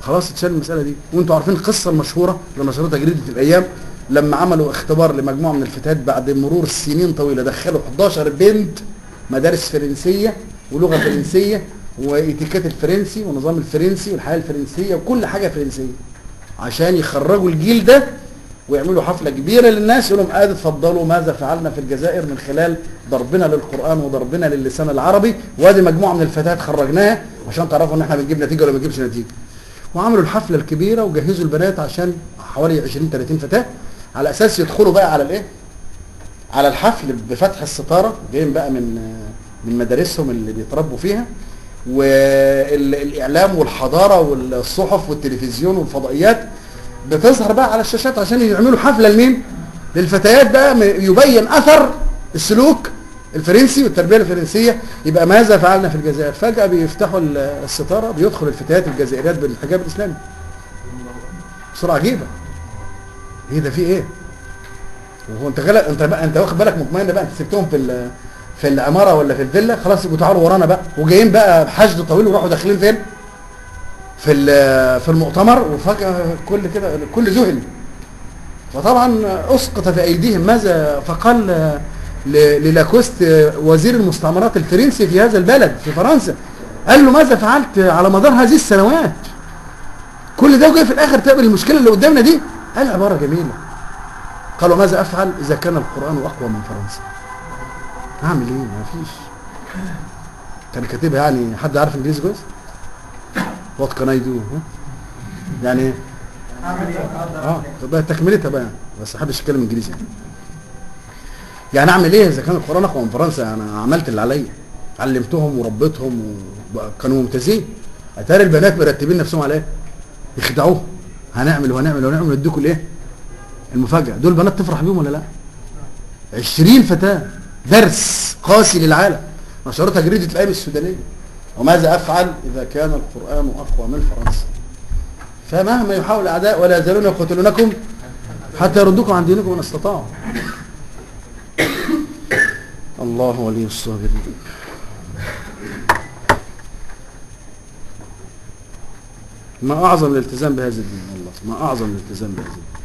خلاص اتشال المساله دي وانتوا عارفين القصه المشهوره اللي نشرتها جريده الايام لما عملوا اختبار لمجموعه من الفتيات بعد مرور سنين طويله دخلوا 11 بنت مدارس فرنسيه ولغه فرنسيه واتيكيت الفرنسي ونظام الفرنسي والحياه الفرنسيه وكل حاجه فرنسيه عشان يخرجوا الجيل ده ويعملوا حفله كبيره للناس يقول لهم ادي اتفضلوا ماذا فعلنا في الجزائر من خلال ضربنا للقران وضربنا للسان العربي وادي مجموعه من الفتيات خرجناها عشان تعرفوا ان احنا بنجيب نتيجه ولا ما بنجيبش نتيجه وعملوا الحفله الكبيره وجهزوا البنات عشان حوالي 20 30 فتاه على اساس يدخلوا بقى على الايه على الحفل بفتح الستاره جايين بقى من من مدارسهم اللي بيتربوا فيها والاعلام والحضاره والصحف والتلفزيون والفضائيات بتظهر بقى على الشاشات عشان يعملوا حفله لمين للفتيات بقى م- يبين اثر السلوك الفرنسي والتربيه الفرنسيه يبقى ماذا فعلنا في الجزائر فجاه بيفتحوا ال- الستاره بيدخل الفتيات الجزائريات بالحجاب الاسلامي بصوره عجيبه ايه ده في ايه وهو انت غلط انت بقى انت واخد بالك مطمئن بقى انت سبتهم في ال- في العماره ولا في الفيلا خلاص يبقوا تعالوا ورانا بقى وجايين بقى بحشد طويل وراحوا داخلين فين في ال- في المؤتمر وفجاه كل كده كل ذهل وطبعا اسقط في ايديهم ماذا فقال ل- للاكوست وزير المستعمرات الفرنسي في هذا البلد في فرنسا قال له ماذا فعلت على مدار هذه السنوات كل ده وجاي في الاخر تقابل المشكله اللي قدامنا دي قال عباره جميله قالوا ماذا افعل اذا كان القران اقوى من فرنسا اعمل ايه ما فيش كان كاتبها يعني حد عارف انجليزي كويس وات كان اي دو يعني ايه اه طب تكملتها بقى بس ما حدش يتكلم انجليزي يعني يعني اعمل ايه اذا كان القران اقوى من فرنسا انا عملت اللي عليا علمتهم وربيتهم وكانوا ممتازين اتاري البنات مرتبين نفسهم على ايه يخدعوه هنعمل وهنعمل وهنعمل ويديكوا الايه المفاجاه دول بنات تفرح بيهم ولا لا 20 فتاه درس قاسي للعالم نشرتها جريده الايام السودانيه وماذا افعل اذا كان القران اقوى من فرنسا فمهما يحاول الاعداء ولا يزالون يقتلونكم حتى يردوكم عن دينكم ان استطاعوا الله ولي الصابرين ما اعظم الالتزام بهذا الدين والله ما اعظم الالتزام بهذا الدين